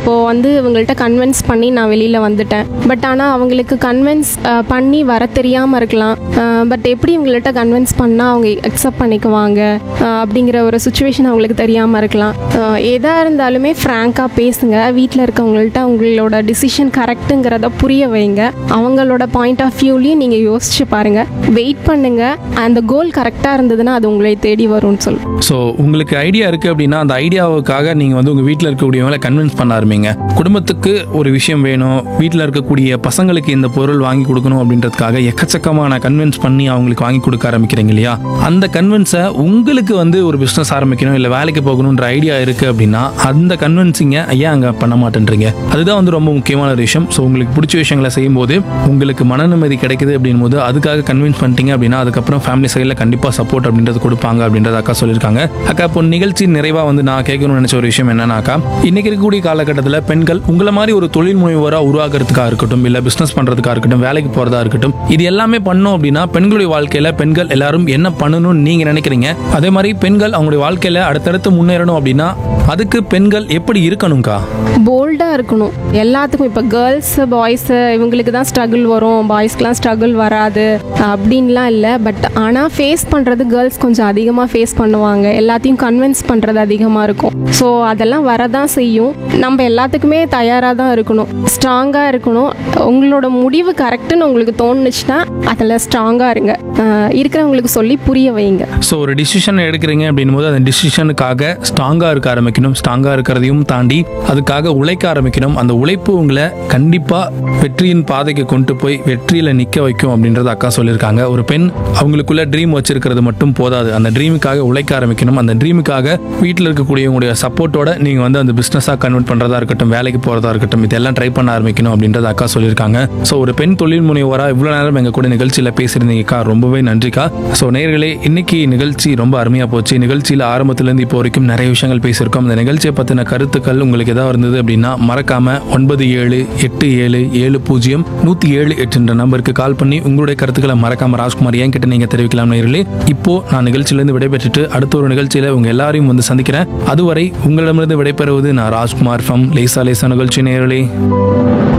இப்போது வந்து இவங்கள்ட்ட கன்வின்ஸ் பண்ணி நான் வெளியில் வந்துட்டேன் பட் ஆனால் அவங்களுக்கு கன்வின்ஸ் பண்ணி வர தெரியாமல் இருக்கலாம் பட் எப்படி இவங்கள்ட்ட கன்வின்ஸ் பண்ணால் அவங்க அக்செப்ட் பண்ணிக்குவாங்க அஹ், அப்படிங்கிற ஒரு சுச்சுவேஷன் அவங்களுக்கு தெரியாமல் இருக்கலாம் எதாக இருந்தாலுமே ஃப்ராங்காக பேசுங்க வீட்டில் இருக்கவங்கள்ட்ட உங்களோட டிசிஷன் கரெக்டுங்கிறத புரிய வைங்க அவங்களோட பாயிண்ட் ஆஃப் வியூலையும் நீங்கள் யோசிச்சு பாருங்கள் வெயிட் பண்ணுங்க அந்த கோல் கரெக்டாக இருந்ததுன்னா அது உங்களை தேடி வரும்னு சொல்லுவேன் ஸோ உங்களுக்கு ஐடியா இருக்குது அப்படின்னா அந்த ஐடியாவுக்காக நீங்கள் வந்து உங்கள் வீட்டில் இருக்கக்கூடியவங்களை கன்வின்ஸ் பண்ண ஆரம்பிங்க குடும்பத்துக்கு ஒரு விஷயம் வேணும் வீட்டில் இருக்கக்கூடிய பசங்களுக்கு இந்த பொருள் வாங்கி கொடுக்கணும் அப்படின்றதுக்காக எக்கச்சக்கமான கன்வின்ஸ் பண்ணி அவங்களுக்கு வாங்கி கொடுக்க ஆரம்பிக்கிறீங்க இல்லையா அந்த கன்வின்ஸை உங்களுக்கு வந்து ஒரு பிஸ்னஸ் ஆரம்பிக்கணும் இல்லை வேலைக்கு போகணுன்ற ஐடியா இருக்குது அப்படின்னா அந்த கன்வின்சிங்கை ஏன் அங்கே பண்ண மாட்டேன்றீங்க அதுதான் வந்து ரொம்ப முக்கியமான ஒரு விஷயம் ஸோ உங்களுக்கு பிடிச்ச விஷயங்களை செய்யும்போது உங்களுக்கு மன நிம்மதி கிடைக்குது அப்படின் போது அதுக்காக கன்வின்ஸ் பண்ணிட்டீங்க அப்படின்னா அதுக்கப்புறம் ஃபேமிலி சைடில் கண்டிப்பாக சப்போர்ட் அப்படின்றது கொடுப்பாங்க அப்படின்றத அக்கா சொல்லியிருக்காங்க அக்கா இப்போ நிகழ்ச்சி நிறைவாக வந்து நான் கேட்கணும்னு நினச்ச ஒரு விஷயம் என்னன்னாக்கா இன்னைக்கு இருக்கக்கூடிய காலகட்டத்தில் பெண்கள் உங்களை மாதிரி ஒரு தொழில் முனைவராக உருவாக்குறதுக்காக இருக்கட்டும் இல்லை பிஸ்னஸ் பண்ணுறதுக்காக இருக்கட்டும் வேலைக்கு போகிறதா இருக்கட்டும் இது எல்லாமே பண்ணோம் அப்படின்னா பெண்களுடைய வாழ்க்கையில் பெண்கள் எல்லாரும் என்ன பண்ணணும்னு நீங்கள் நினைக்கிறீங்க அதே மாதிரி பெண்கள் அவங்களுடைய வாழ்க்கையில் அடுத்தடுத்து முன்னேறணும் அப்படின்னா அதுக்கு பெண்கள் எப்படி இருக்கணும்க்கா போல்டாக இருக்கணும் எல்லாத்துக்கும் இப்போ கேர்ள்ஸு பாய்ஸு இவங்களுக்கு தான் ஸ்ட்ரகிள் வரும் பாய்ஸ்க்கெலாம் ஸ்ட்ரகிள் வராது அப்படின்லாம் இல்லை பட் ஆனால் ஃபேஸ் பண்ணுறது கேர்ள்ஸ் கொஞ்சம் அதிகமாக ஃபேஸ் பண்ணுவாங்க எல்லாத்தையும் கன்வின்ஸ் பண்ணுறது அதிகமாக இருக்கும் ஸோ அதெல்லாம் வரதான் செய்யும் நம்ம எல்லாத்துக்குமே தயாராக தான் இருக்கணும் ஸ்ட்ராங்காக இருக்கணும் உங்களோட முடிவு கரெக்டுன்னு உங்களுக்கு தோணுச்சுன்னா அதில் ஸ்ட்ராங்காக இருங்க அஹ் இருக்கிறவங்களுக்கு சொல்லி புரிய வைங்க ஸோ ஒரு டிசிஷன் எடுக்கிறீங்க அப்படின்னும் போது அந்த டிசிஷனுக்காக ஸ்ட்ராங்காக இருக்க ஆரம்பிக்கணும் ஸ்ட்ராங்காக இருக்கிறதையும் தாண்டி அதுக்காக உழைக்க ஆரம்பிக்கணும் அந்த உழைப்பு உங்களை கண்டிப்பாக வெற்றியின் பாதைக்கு கொண்டு போய் வெற்றியில் நிற்க வைக்கும் அப்படின்றத அக்கா சொல்லியிருக்காங்க ஒரு பெண் அவங்களுக்குள்ள ட்ரீம் வச்சிருக்கிறது மட்டும் போதாது அந்த ட்ரீமுக்காக உழைக்க ஆரம்பிக்கணும் அந்த ட்ரீமுக்காக வீட்டில் இருக்கக்கூடியவங்களுடைய சப்போர்ட்டோட நீங்கள் வந்து அந்த பிஸ்னஸாக கன்வெர்ட் பண்ணுறதா இருக்கட்டும் வேலைக்கு போகிறதா இருக்கட்டும் இதெல்லாம் ட்ரை பண்ண ஆரம்பிக்கணும் அப்படின்றத அக்கா சொல்லியிருக்காங்க ஸோ ஒரு பெண் தொழில் முனைவோராக இவ்வளோ நேரம் எங்கள் கூட நிகழ்ச்சியில் பேசியிருந்தீங்கக்கா ரொம்பவே நன்றிக்கா ஸோ நேயர்களே இன்னைக்கு நிகழ்ச்சி ரொம்ப அருமையாக போச்சு நிகழ்ச்சியில் ஆரம்பத்துலேருந்து இப்போ வரைக்கும் நிறைய விஷயங்கள் பேசியிருக்கோம் இந்த நிகழ்ச்சியை பற்றின கருத்துக்கள் உங்களுக்கு ஏதாவது இருந்தது அப்படின்னா மறக்காம ஒன்பது ஏழு எட்டு ஏழு ஏழு பூஜ்ஜியம் நூற்றி ஏழு எட்டுன்ற நம்பருக்கு கால் பண்ணி உங்களுடைய கருத்துக்களை மறக்காம ராஜ்குமார் என் கிட்ட நீங்கள் தெரிவிக்கலாம் நேயர்களே இப்போ நான் நிகழ்ச்சியிலேருந்து விடைபெற்றுட்டு அடுத்த ஒரு நிகழ்ச்சியில் உங்க எல்லாரையும் வந்து சந்திக்கிறேன் அதுவரை உங்களிடமிருந்து விடைபெறுவது நான் ராஜ்குமார் ஃப்ரம் லேசா லேசா நிகழ்ச்சி நேயர்களே